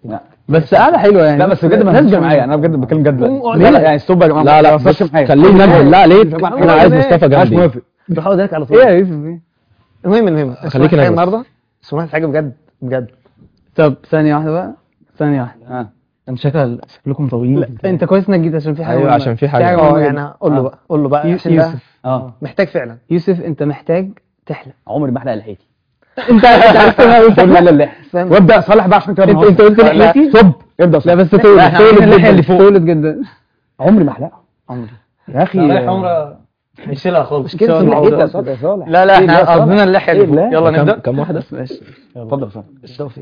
لا بس قاعده حلوه يعني لا بس بجد ما ناس تمشيش جميلة. معايا انا بجد بتكلم جد قوم اقعد لا لا هنا. يعني ستوب يا جماعه لا لا ما بص تمشيش معايا خليه نجم بالله عليك طبعاً. انا عايز إيه؟ مصطفى مش جنبي موافق بروح ذلك على ايه طول يا يوسف ايه المهم المهم خليك اسمع حاجه نجم. النهارده سمعت حاجه بجد بجد طب ثانيه واحده بقى ثانيه واحده اه انت شكل شكلكم طويل لا انت كويس انك جيت عشان في حاجه ايوه مهمة. عشان في حاجه حاجة اه مهمة يعني قول له آه. بقى قول له بقى يو- عشان ده يوسف اه محتاج فعلا يوسف انت محتاج تحلم عمري ما احلق لحيتي انت انت عرفت انا قلت قول لا لا لا فاهم؟ وابدا صالح بقى عشان كده انت انت قلت لحيتي طب ابدا لا صالح بس لا، طولت احنا عايزين طولت اللحية جدا اللي فوق. طولت جدا عمري ما احلقها عمري يا اخي رايح عمره هيشيلها خالص مشكلة اللحية يا صالح يا صالح لا لا إيه احنا يا صالح؟ قصدنا اللحيه اللي إيه فوق لا؟ يلا كم نبدا كم واحده ماشي اتفضل يا صالح التوفيق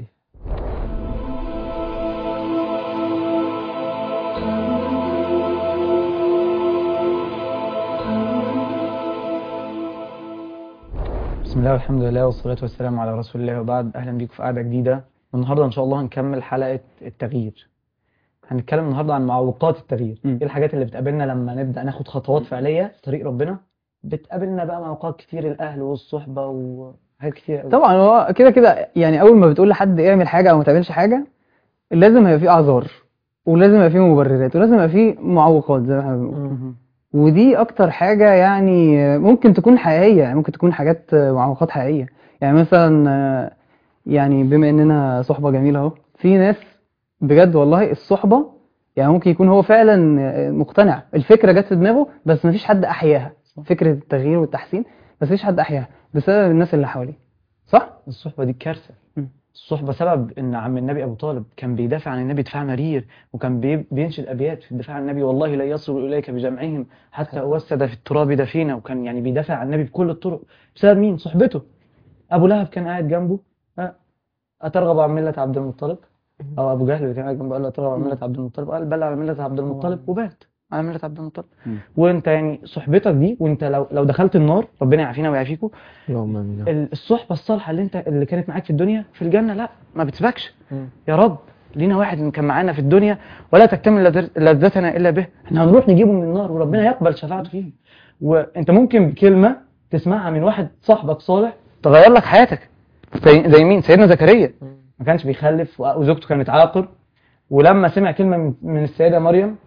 بسم الله والحمد لله والصلاة والسلام على رسول الله وبعد أهلا بيكم في قعدة جديدة والنهاردة إن شاء الله هنكمل حلقة التغيير هنتكلم النهاردة عن معوقات التغيير م. إيه الحاجات اللي بتقابلنا لما نبدأ ناخد خطوات فعلية في طريق ربنا بتقابلنا بقى معوقات كتير الأهل والصحبة وحاجات كتير أوي. طبعا هو كده كده يعني اول ما بتقول لحد اعمل حاجه او ما تعملش حاجه لازم يبقى في اعذار ولازم يبقى في مبررات ولازم يبقى في معوقات زي ما احنا بنقول مم. ودي اكتر حاجه يعني ممكن تكون حقيقيه يعني ممكن تكون حاجات معوقات حقيقيه يعني مثلا آه، يعني بما اننا صحبه جميله اهو في ناس بجد والله الصحبه يعني ممكن يكون هو فعلا آه، مقتنع الفكره جت في دماغه بس مفيش حد احياها فكره التغيير والتحسين بس مفيش حد احياها بسبب الناس اللي حواليه صح الصحبة دي كارثة مم. الصحبة سبب إن عم النبي أبو طالب كان بيدافع عن النبي دفاع مرير وكان بي- بينشد أبيات في الدفاع عن النبي والله لا يصل إليك بجمعهم حتى أوسد في التراب دفينا وكان يعني بيدافع عن النبي بكل الطرق بسبب مين؟ صحبته أبو لهب كان قاعد جنبه ها، أترغب عن ملة عبد المطلب أو أبو جهل اللي كان قاعد جنبه قال له أترغب عن ملة عبد المطلب قال بل على ملة عبد المطلب وبات على ملة عبد المطلب مم. وأنت يعني صحبتك دي وأنت لو لو دخلت النار ربنا يعافينا ويعافيكم اللهم امين ال- الصحبة الصالحة اللي انت اللي كانت معاك في الدنيا في الجنة لا ما بتسبكش مم. يا رب لينا واحد كان معانا في الدنيا ولا تكتمل لذ- لذتنا الا به احنا هنروح نجيبه من النار وربنا يقبل شفاعته فيه وانت ممكن بكلمة تسمعها من واحد صاحبك صالح تغير لك حياتك زي زي مين سيدنا زكريا ما كانش بيخلف و- وزوجته كانت عاقر ولما سمع كلمة من, من السيدة مريم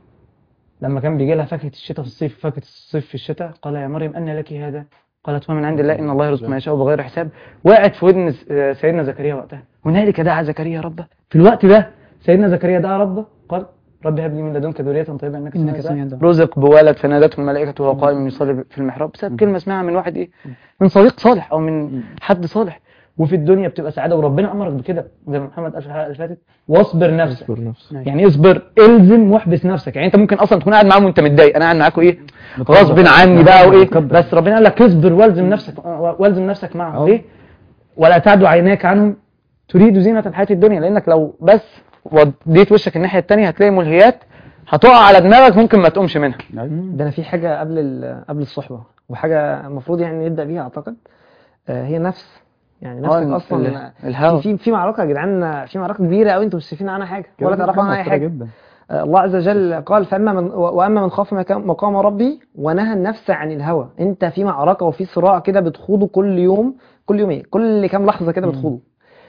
لما كان بيجي لها فاكهة الشتاء في الصيف فاكهة الصيف في الشتاء قال يا مريم أن لك هذا قالت هو من عند الله إن الله يرزق ما يشاء بغير حساب وقعت في ودن س- آه، سيدنا زكريا وقتها هنالك دعا زكريا ربه في الوقت ده سيدنا زكريا دعا ربه قال رب هب لي من لدنك ذرية طيبة إنك إنك سميع سميع الدعاء. الدعاء. رزق بولد فنادته الملائكة وهو قائم يصلي في المحراب بسبب كلمة اسمها من واحد إيه من صديق صالح أو من حد صالح وفي الدنيا بتبقى سعادة وربنا أمرك بكده زي ما محمد قال في الحلقة اللي فاتت واصبر نفسك اصبر نفسك يعني اصبر الزم واحبس نفسك يعني انت ممكن اصلا تكون قاعد معاهم وانت متضايق انا قاعد معاكم ايه غصب عني بقى وايه بس ربنا قال لك اصبر والزم نفسك والزم نفسك معهم ليه ولا تعد عيناك عنهم تريد زينة الحياة الدنيا لانك لو بس وديت وشك الناحية التانية هتلاقي ملهيات هتقع على دماغك ممكن ما تقومش منها ده انا في حاجه قبل ال- قبل الصحبه وحاجه المفروض يعني نبدا بيها اعتقد آه، هي نفس يعني آه، نفسك اصلا ال- الهوى. في في في معركه يا جدعان في معركه كبيره قوي انتوا مش شايفين عنها حاجه ولا تعرفوا عنها اي حاجه جدا آه، الله عز وجل قال فاما من و- واما من خاف مكان- مقام ربي ونهى النفس عن الهوى انت في معركه وفي صراع كده بتخوضه كل يوم كل يوم ايه كل كام لحظه كده بتخوضه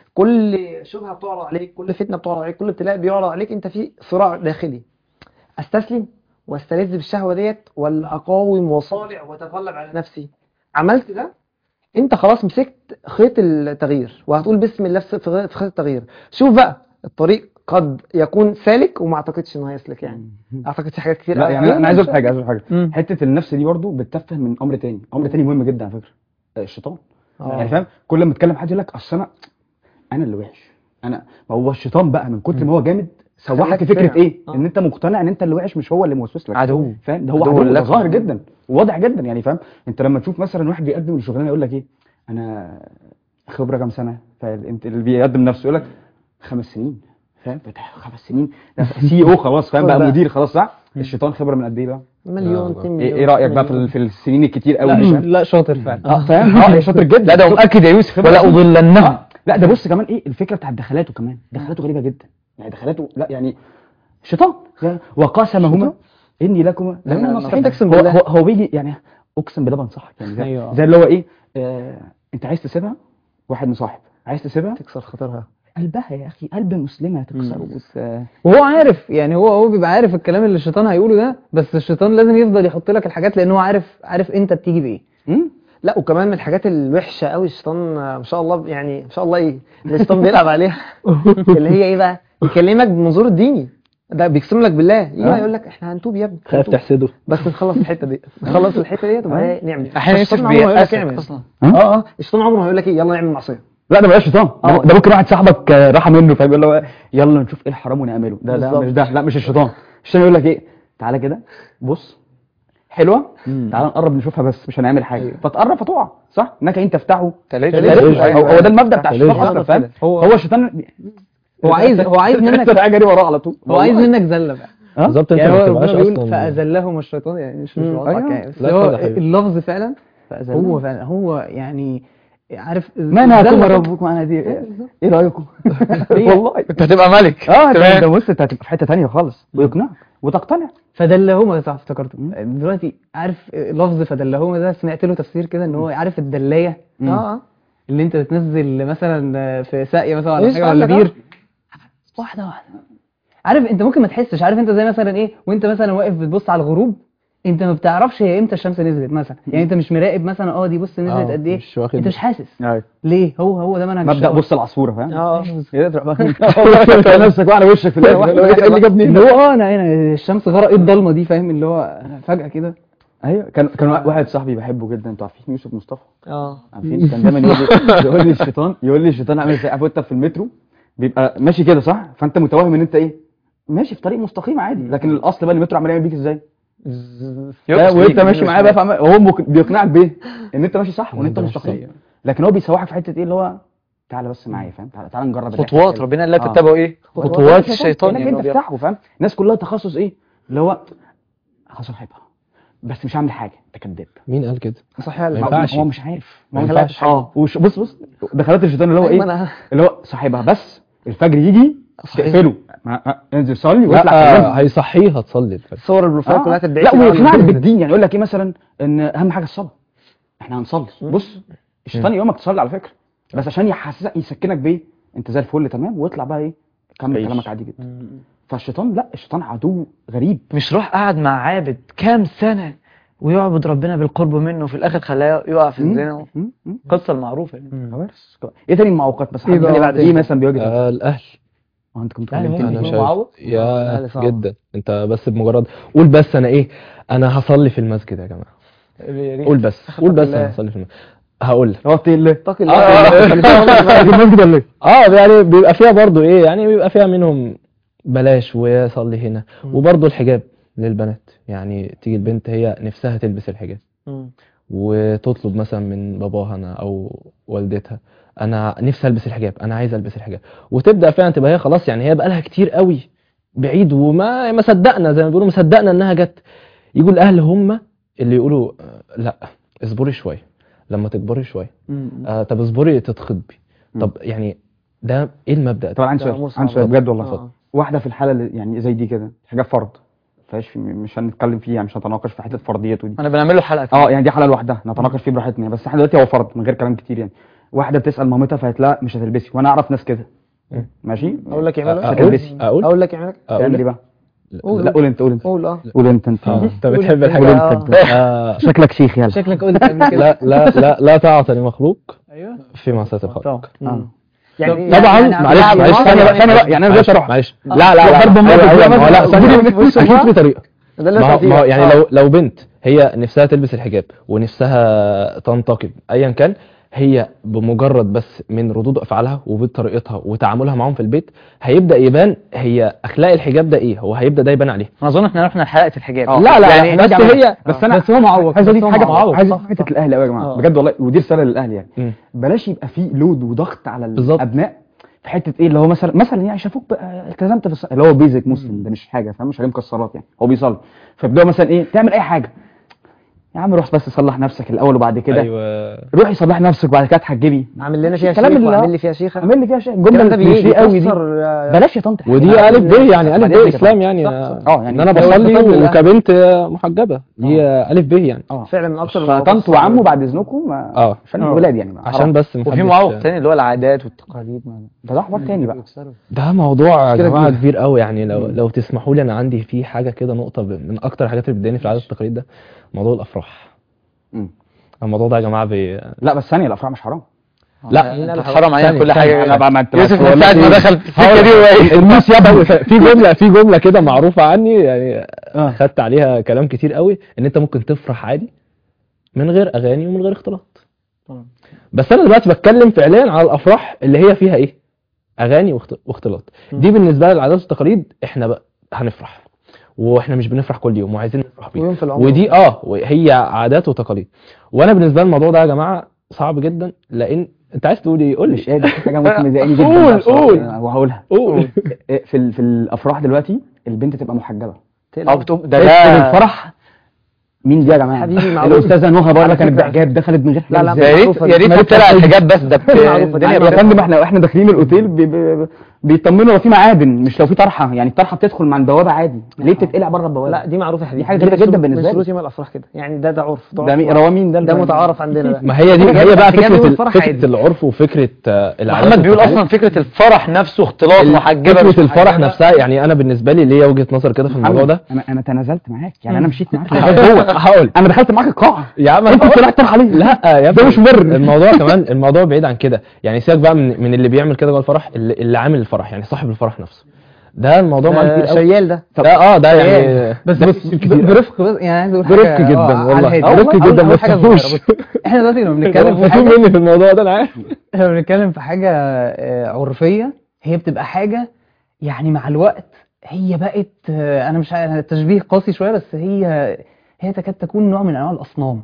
كل شبهه بتعرض عليك كل فتنه بتعرض عليك كل ابتلاء بيعرض عليك انت في صراع داخلي استسلم واستلذ بالشهوه ديت ولا اقاوم واصارع واتغلب على نفسي عملت ده انت خلاص مسكت خيط التغيير وهتقول بسم الله في في خيط التغيير شوف بقى الطريق قد يكون سالك وما اعتقدش انه هيسلك يعني اعتقد في حاجات كتير لا قوي. يعني انا عايز اقول حاجه عايز اقول حاجه مم. حته النفس دي برضو بتتفه من امر تاني امر تاني مهم جدا على فكره آه، الشيطان آه. يعني فاهم كل ما اتكلم حد يقول لك اصل انا انا اللي وحش انا ما هو الشيطان بقى من كتر ما هو جامد سوحك خلاك فكره تقتنع. ايه آه. ان انت مقتنع ان انت اللي وحش مش هو اللي موسوس لك عدو. فاهم ده هو عدو عدو ده لك. ظاهر جدا وواضح جدا يعني فاهم انت لما تشوف مثلا واحد بيقدم الشغلانه يقول لك ايه انا خبره كام سنه فانت اللي بيقدم نفسه يقول لك خمس سنين فاهم فتح خمس سنين سي او خلاص فاهم خد بقى بقى. مدير خلاص صح الشيطان خبره من قد ايه بقى مليون لا، اتنين ايه مليون إيه رايك بقى في مليون. ال- في السنين الكتير قوي دي فاهم؟ لا شاطر فعلا اه فاهم اه شاطر جدا لا ده مؤكد يا يوسف ولا اضلنهم آه. لا ده بص كمان ايه الفكره بتاعت دخلاته كمان دخلاته غريبه جدا يعني دخلاته لا يعني شيطان وقاسمهما اني لكما لا، لا، لمن لا، الناصحين تقسم هو, بالله. هو, هو بيجي يعني اقسم بالله بنصحك يعني زي, أيوة. زي اللي هو ايه آه انت عايز تسيبها واحد مصاحب عايز تسيبها تكسر خاطرها قلبها يا اخي قلب مسلمه تكسره بس وهو عارف يعني هو هو بيبقى عارف الكلام اللي الشيطان هيقوله ده بس الشيطان لازم يفضل يحط لك الحاجات لان هو عارف عارف انت بتيجي بايه مم؟ لا وكمان من الحاجات الوحشه قوي الشيطان آه، ما شاء الله يعني ما شاء الله ايه اللي الشيطان بيلعب عليها اللي هي ايه بقى يكلمك بمنظور الديني ده بيقسم لك بالله يجي بقى يقول لك احنا هنتوب يا ابني خايف هنتوب. تحسده بس نخلص الحته دي نخلص الحته دي تبقى نعمل احيانا يوسف الشيطان عمره ما يقول لك بيأسف اعمل اصلا اه اه الشيطان عمره ما يقول لك ايه يلا نعمل معصيه لا ده بقى شيطان ده, آه. ده ممكن واحد صاحبك آه، راح منه فاهم يقول له يلا نشوف ايه الحرام ونعمله ده ده بالظبط. مش ده لا مش الشيطان الشيطان يقول لك ايه تعالى كده بص حلوه تعالى نقرب نشوفها بس مش هنعمل حاجه فتقرب فتقع صح انك انت تفتحه تلاقي هو هو ده المبدا بتاع الشيطان أيوة. اصلا فاهم هو هو الشيطان هو عايز هو عايز منك تحس الحاجه دي وراه على طول هو عايز والله. منك زله بقى ها؟ بالظبط انت يعني ما هو بتبقاش ربنا بيقول اصلا فأذلهم الشيطان يعني مش مش مم. بقطعك أيوة. يعني بس لا، هو ده حقيقي. اللفظ فعلا فأذلهم. هو فعلا هو يعني عارف ما نهاكم زلة ربكم عن هذه ايه رايكم والله انت هتبقى ملك اه ده تمام. ده بص انت هتبقى في حته ثانيه خالص ويقنعك وتقتنع فدلهما صح افتكرته دلوقتي عارف لفظ فدلهما ده سمعت له تفسير كده ان هو عارف الدلايه اه اه اللي انت بتنزل مثلا في ساقيه مثلا ولا ايش حاجه ولا قال لك؟ بير واحده واحده عارف انت ممكن ما تحسش عارف انت زي مثلا ايه وانت مثلا واقف بتبص على الغروب انت ما بتعرفش هي امتى الشمس نزلت مثلا يعني انت مش مراقب مثلا اه دي بص نزلت آه، قد ايه مش واخد انت مش حاسس ايوه ليه هو هو ده منهج مبدا الشيطان. بص العصفوره فاهم اه ايه ده تروح بقى تلاقي نفسك بقى على وشك في الاخر اللي هو ايه اللي جابني اللي هنا هو اه انا هنا الشمس غرقت الضلمه دي فاهم اللي هو أنا فجاه كده ايوه كان كان واحد صاحبي بحبه جدا انتوا عارفين يوسف مصطفى اه عارفين كان دايما يقول لي يقول لي الشيطان يقول لي الشيطان عامل ازاي عارف انت في المترو بيبقى ماشي كده صح فانت متوهم ان انت ايه ماشي في طريق مستقيم عادي لكن الاصل بقى المترو عمال يعمل بيك ازاي لا وانت ماشي معاه بقى فعمال- هو مك- بيقنعك بايه ان انت ماشي صح وان انت ده مش مستقيم صح. لكن هو بيسوحك في حته ايه اللي هو تعالى بس معايا فاهم تعالى تعالى نجرب اللي خطوات إحنا ربنا قال لك آه. اتبعوا ايه خطوات خطوات الشيطان انك يعني انت هو تفتحه فاهم الناس كلها تخصص ايه اللي هو هصاحبها بس مش هعمل حاجه انت كداب مين قال كده؟ صحيح ما لا ينفعش. هو مش عارف ما هو ينفعش. اه وش بص بص دخلات الشيطان اللي هو أيوة ايه أنا- اللي هو صاحبها بس الفجر يجي تقفله ما- ما- انزل صلي لا واطلع آه، كلمني. هيصحيها تصلي الفجر صور البروفايل آه. كلها تدعي لا ويقنعك بالدين يعني يقول لك ايه مثلا ان اهم حاجه الصلاه احنا هنصلي بص الشيطان يومك تصلي على فكره بس عشان يحسسك يسكنك بايه انت زي الفل تمام واطلع بقى ايه كمل عيش. كلامك عادي جدا فالشيطان لا الشيطان عدو غريب مش راح قعد مع عابد كام سنة ويعبد ربنا بالقرب منه وفي الاخر خلاه يقع في الزنا م- م- القصة المعروفة يعني كوارث ايه تاني المعوقات بس إيه حد بقى تاني بعد تاني؟ ايه مثلا بيواجه آه الاهل اه انت كنت يعني كلمتني ممكن انا يكون شايف معوق؟ يا لا، صعب. جدا انت بس بمجرد قول بس انا ايه انا هصلي في المسجد يا جماعه قول بس قول بس انا هصلي في المسجد هقول لك هو الله اتقي آه، الله المسجد ولا ايه؟ اه يعني بيبقى فيها برضو ايه يعني بيبقى فيها منهم بلاش وصلي هنا وبرضو الحجاب للبنات يعني تيجي البنت هي نفسها تلبس الحجاب وتطلب مثلا من باباها انا او والدتها انا نفسي البس الحجاب انا عايز البس الحجاب وتبدا فعلا تبقى هي خلاص يعني هي بقالها كتير قوي بعيد وما ما صدقنا زي ما بيقولوا ما صدقنا انها جت يجوا الاهل هم اللي يقولوا آه، لا اصبري شويه لما تكبري شويه آه طب اصبري تتخطبي طب يعني ده ايه المبدا طب ده عندي ده سؤال أمور عندي صعبة. سؤال بجد والله آه. واحده في الحاله اللي يعني زي دي كده حاجه فرض فايش في مش هنتكلم فيها مش هنتناقش في حته فرضيته دي انا بنعمل له حلقة اه يعني دي حاله لوحدها نتناقش فيه براحتنا بس احنا دلوقتي هو فرض من غير كلام كتير يعني واحده بتسال مامتها فقالت لها مش هتلبسي وانا اعرف ناس كده ماشي اقول لك يعملوا ايه اقول هتلبسي. اقول اقول لك يعملوا تعمل ايه اقول بقى قول. لا قول انت قول انت قول اه قول انت انت آه، انت بتحب قول الحاجات انت آه. انت آه، شكلك شيخ يلا شكلك قلت قبل كده لا لا لا لا طاعة لمخلوق ايوه في معصية الخالق آه. يعني طبعا يعني معلش يعني معلش آه، ثانية يعني بقى ثانية بقى يعني انا دلوقتي اروح معلش لا لا لا ضرب النار أيوة، كده أيوة، ما هو لا مثلا. ثانية بص، اكيد في طريقة ده اللي ما هو, أنت ما هو فيه. يعني آه. لو لو بنت هي نفسها تلبس الحجاب ونفسها تنتقب ايا كان هي بمجرد بس من ردود افعالها وبطريقتها وتعاملها معاهم في البيت هيبدا يبان هي اخلاق الحجاب ده ايه هو هيبدا ده يبان عليه انا اظن احنا رحنا لحلقة الحجاب آه. لا لا يعني بس هي بس انا بس هو معوق عايز بس اضيف هو حاجه معوق. عايز اضيف حته الاهل قوي يا جماعه آه. بجد والله ودي رساله للاهل يعني مم. بلاش يبقى في لود وضغط على بالظبط. الابناء في حته ايه اللي هو مثلا مثلا يعني شافوك بقى التزمت في الص- اللي هو بيزك مسلم ده مش حاجه فاهم مش عليه مكسرات يعني هو بيصلي فيبداوا مثلا ايه تعمل اي حاجه يا عم روح بس صلح نفسك الاول وبعد كده ايوه روحي صلح نفسك وبعد كده اتحجبي عامل لنا فيها الكلام شيخ اللي- وعامل لي فيها شيخه اعمل لي فيها شيء الكلام الجمله ده اللي بي- مش قوي دي بيكسر آه، بلاش يا طنط ودي الف ب يعني الف بعد ب إذنك يا اسلام يعني صح، صح. اه يعني ان انا لو بصلي تطلع- وكبنت محجبه دي الف ب يعني اه فعلا من اكتر المواقف فطنط وعمه بعد اذنكم ما- اه عشان آه. الولاد يعني ما عشان حرام. بس وفي محدش- معوق تاني اللي هو العادات والتقاليد ما- ده ده حوار تاني بقى ده موضوع يا مشكلة جماعه كبيرة. كبير قوي يعني لو لو تسمحوا لي انا عندي في حاجه كده نقطه ب- من اكتر الحاجات اللي بتضايقني في العادات والتقاليد ده موضوع الافراح مم. الموضوع ده يا جماعه بي... لا بس ثانيه الافراح مش حرام لا انت حرام علينا ثانية، كل ثانية. حاجه انا بقى ما انت يوسف بقى من ساعه ما دخل في السكه دي وايه الموس يا في جمله في جمله كده معروفه عني يعني آه. خدت عليها كلام كتير قوي ان انت ممكن تفرح عادي من غير اغاني ومن غير اختلاط بس انا دلوقتي بتكلم فعليا على الافراح اللي هي فيها ايه اغاني واخت- واختلاط دي بالنسبه لي العادات والتقاليد احنا بقى هنفرح واحنا مش بنفرح كل يوم وعايزين نفرح بيه ويوم في العمر ودي اه هي عادات وتقاليد وانا بالنسبه لي الموضوع ده يا جماعه صعب جدا لان انت عايز تقول ايه قول مش لي قادر في حاجه ممكن مضايقاني جدا قول، بقى بصراحة، قول. وهقولها قول في ال- في الافراح دلوقتي البنت تبقى محجبه اه بتقوم ده تدخل ده الفرح مين دي يا جماعه حبيبي معروف. الاستاذه نهى بره على كانت فكرة. بحجاب دخلت من غير حجاب لا، لا، إزاي؟ يا ريت معروفة يا دي. ريت مالك تطلع تحتاج. الحجاب بس ده بت- معروفة دي. الدنيا يا بقت- فندم احنا احنا داخلين الاوتيل بي بي بيطمنوا لو في معادن مش لو في طرحه يعني الطرحه بتدخل مع البوابه عادي ليه بتتقلع بره البوابه لا دي معروفه يا حبيبي دي حاجة غريبة من جدا سلوك- بالنسبة من لي. سلوك يوم الافراح كده يعني ده ده عرف ده مين رواه مين ده ده متعارف عندنا ده ما هي دي هي بقى الحجاب يوم فكره الفرح ال- عادي. فكره العرف وفكره آه، العادات محمد بيقول والتقاليد. اصلا فكره الفرح نفسه اختلاط محجبه مش فكره الفرح محجبة. نفسها يعني انا بالنسبه لي ليا وجهه نظر كده في الموضوع ده انا انا تنازلت معاك يعني انا مشيت معاك لغاية جوه هقول انا دخلت معاك القاعه يا عم انت طلعت طرح عليه لا يا ده ابني مش مبرر. الموضوع كمان الموضوع بعيد عن كده يعني سيبك بقى من, من اللي بيعمل كده جوه الفرح اللي, اللي عامل الفرح يعني صاحب الفرح نفسه ده الموضوع معاه كتير قوي شيال ده ده اه ده يعني بس ده بس كتير كتير قوي. برفق بس يعني عايز اقول برفق حاجه جدا آه، على والله. الهادي. آه، برفق أول- جدا، أول ما حاجه تخافوش. صغيرة، بص. احنا دلوقتي لما بنتكلم في مبسوط حاجه مني في الموضوع ده انا عارف احنا بنتكلم في حاجه آه، عرفيه هي بتبقى حاجه يعني مع الوقت هي بقت آه، انا مش عارف التشبيه قاسي شويه بس هي هي تكاد تكون نوع من انواع الاصنام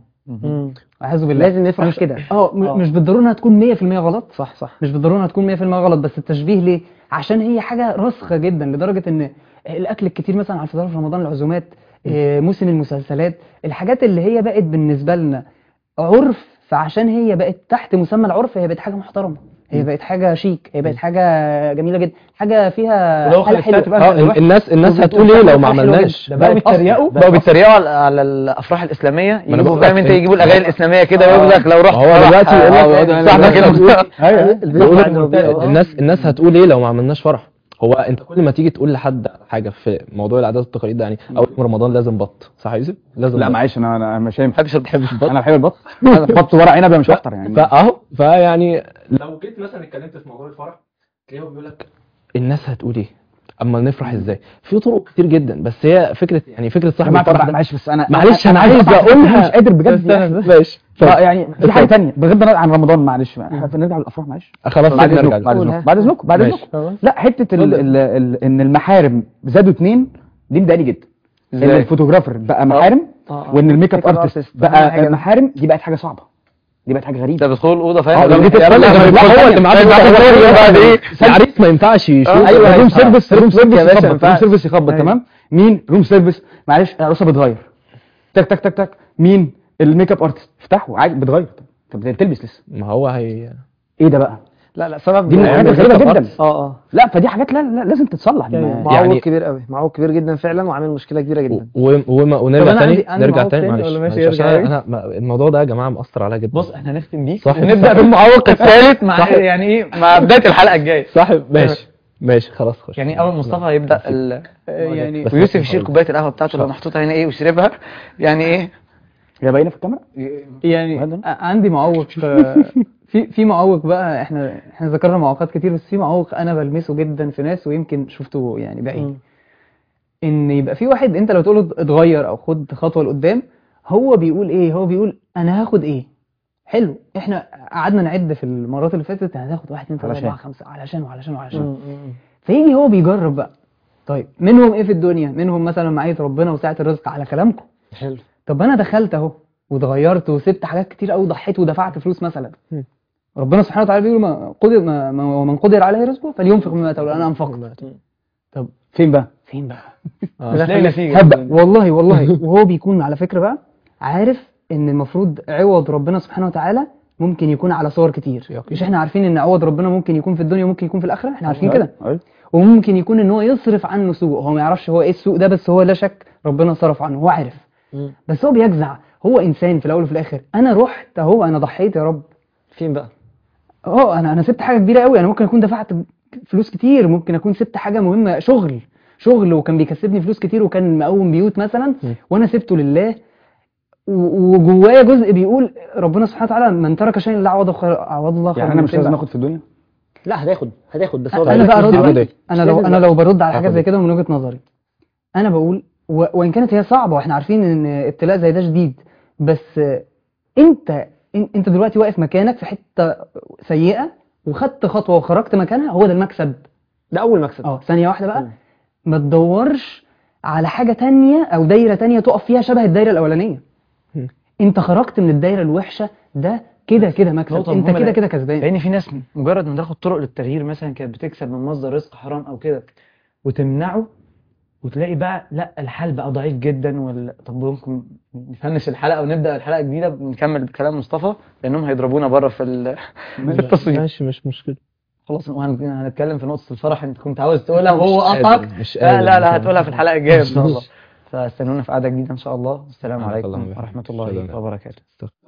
اعوذ بالله لازم نفرح مش كده اه م- مش بالضروره انها تكون 100% غلط صح صح مش بالضروره انها تكون 100% غلط بس التشبيه ليه عشان هي حاجه راسخه جدا لدرجه ان الاكل الكتير مثلا على الفطار في رمضان العزومات آه، موسم المسلسلات الحاجات اللي هي بقت بالنسبه لنا عرف فعشان هي بقت تحت مسمى العرف هي بقت حاجه محترمه هي بقت حاجه شيك هي بقت حاجه جميله جدا حاجه فيها ولو حاجه خلفتها حلوه تبقى اه أنت الوحش. الناس الناس وبتقول هتقول ايه لو حاجة ما حلوة عملناش جدا. بقوا بقت بيتريقوا أصلاً. بقوا بيتريقوا على على الافراح الاسلاميه أنا يجيبوا بقول فاهم لك انت إيه. يجيبوا الاغاني الاسلاميه كده ويقول لك لو رحت ما هو دلوقتي يقول لك- آه، يقول لك- صاحبك اللي- ايوه الفيديو بيقولوا عنده المنتهى. بيقول- الناس الناس هتقول ايه لو ما عملناش فرح هو انت كل ما تيجي تقول لحد حاجه في موضوع العادات والتقاليد ده يعني اول يوم رمضان لازم بط صح يا يوسف لازم لا بط. معلش انا انا مش ما بحبش بتحبش البط انا بحب البط بط ورق عنب مش اكتر يعني فاهو فيعني لو جيت مثلا اتكلمت في موضوع الفرح تلاقيه بيقول لك الناس هتقول ايه اما نفرح ازاي في طرق كتير جدا بس هي فكره يعني فكره صاحب جماعة، الفرح طب ده معلش بس انا معلش انا عايز عايز أقطع فكرة، اقولها مش قادر بجد يعني. ماشي اه يعني في حاجه تانية بغض النظر عن رمضان معلش بقى نرجع للافراح معلش خلاص بعد نرجع اذنكم بعد قولها. اذنكم بعد اذنكم بعد ماشي. اذنكم لا حته ال ال ال ان المحارم زادوا اتنين دي مضايقاني جدا ان إزاي؟ الفوتوغرافر بقى محارم آه. وان الميك اب ميك اب ارتست artist. أهم بقى حاجة. محارم دي بقت حاجه صعبه دي بقت حاجه غريبه ده بيدخلوا الاوضه اه فاهم لو جيت يا راجل ده لا، هو اللي معاه ثانية. الفوتوغرافر بعد ايه العريس ما ينفعش يشوف ايوه روم سيرفيس روم سيرفيس يا باشا، يخبط روم ينفعش. سيرفيس يخبط أيوة. تمام مين روم سيرفيس معلش العروسه بتغير تك تك تك تك مين الميك اب ارتست افتحوا عادي بتغير طب بتلبس لسه ما هو هي ايه ده بقى لا لا سبب دي من الحاجات الغريبه جدا اه اه لا فدي حاجات لا, لا لازم تتصلح دي ما- معوق يعني- كبير قوي معوق كبير جدا فعلا وعامل مشكله كبيره جدا و- وما طب ونرجع أنا تاني عندي- عندي نرجع معوق تاني تاني معلش ولا ماشي معلش عشان يرجع انا أنا ما- الموضوع ده يا جماعه مأثر عليا جدا بص احنا نختم بيك صح. ونبدا بالمعوق الثالث مع صح. يعني ايه مع بدايه الحلقه الجايه صاحب ماشي ماشي خلاص خش يعني اول مصطفى هيبدا ال... يعني بس ويوسف بس يشيل هقول. كوبايه القهوه بتاعته اللي محطوطه هنا ايه ويشربها يعني ايه هي باينه في الكاميرا يعني وهذا؟ ع- عندي معوق آه، في في معوق بقى احنا احنا ذكرنا معوقات كتير بس في معوق انا بلمسه جدا في ناس ويمكن شفته يعني بعيد ان يبقى في واحد انت لو تقول له اتغير او خد خطوه لقدام هو بيقول ايه هو بيقول انا هاخد ايه حلو احنا قعدنا نعد في المرات اللي فاتت هتاخد واحد اتنين تلاته علشان. اربعه خمسه علشان وعلشان وعلشان فيجي هو بيجرب بقى طيب منهم ايه في الدنيا منهم مثلا معيه ربنا وسعه الرزق على كلامكم حلو طب انا دخلت اهو واتغيرت وسبت حاجات كتير قوي ضحيت ودفعت فلوس مثلا ربنا سبحانه وتعالى بيقول ما قدر ما ما- ومن قدر عليه رزقه فلينفق مما اتى انا انفقت فين بقى فين بقى مش لاقي نتيجه هبدا والله والله وهو بيكون على فكره بقى عارف ان المفروض عوض ربنا سبحانه وتعالى ممكن يكون على صور كتير يقين. مش احنا عارفين ان عوض ربنا ممكن يكون في الدنيا وممكن يكون في الاخره احنا عارفين كده أيوة. وممكن يكون ان هو يصرف عنه سوء هو ما يعرفش هو ايه السوء ده بس هو لا شك ربنا صرف عنه هو عارف مم. بس هو بيجزع هو انسان في الاول وفي الاخر انا رحت اهو انا ضحيت يا رب فين بقى اه انا انا سبت حاجه كبيره قوي انا ممكن اكون دفعت فلوس كتير ممكن اكون سبت حاجه مهمه شغل شغل وكان بيكسبني فلوس كتير وكان مقوم بيوت مثلا م. وانا سبته لله و- وجوايا جزء بيقول ربنا سبحانه وتعالى من ترك شيئا لا عوض خير عوض الله خيرا يعني انا مش منه. لازم اخد في الدنيا لا هتاخد هتاخد بس هو انا بيقول بقى لك ارد هاخد إيه؟ انا لو لازم انا لو برد على حاجه هاخد زي إيه؟ كده من وجهه نظري انا بقول و... وان كانت هي صعبه واحنا عارفين ان ابتلاء زي ده شديد بس انت إن- انت دلوقتي واقف مكانك في حته سيئه وخدت خطوه وخرجت مكانها هو ده المكسب ده اول مكسب اه ثانيه واحده بقى مم. ما تدورش على حاجه تانية او دايره تانية تقف فيها شبه الدايره الاولانيه مم. انت خرجت من الدايره الوحشه ده كده كده مكسب نقطة انت مهمة كده لأ- كده كسبان لان في ناس مجرد ما تاخد طرق للتغيير مثلا كانت بتكسب من مصدر رزق حرام او كده وتمنعه وتلاقي بقى لا الحال بقى ضعيف جدا وال... طب ممكن نفنش الحلقه ونبدا الحلقه الجديده نكمل بكلام مصطفى لانهم هيضربونا بره في ال... في التصوير ماشي مش مشكلة خلاص وهنتكلم في نقطه الفرح انت كنت عاوز تقولها وهو قطعك مش لا قادر لا لا مش هتقولها في الحلقه الجايه ان شاء الله ماشي. فاستنونا في قعده جديده ان شاء الله والسلام سبحانك عليكم اللهم وبحمدك. ورحمه أشهد أن الله لا وبركاته استغفر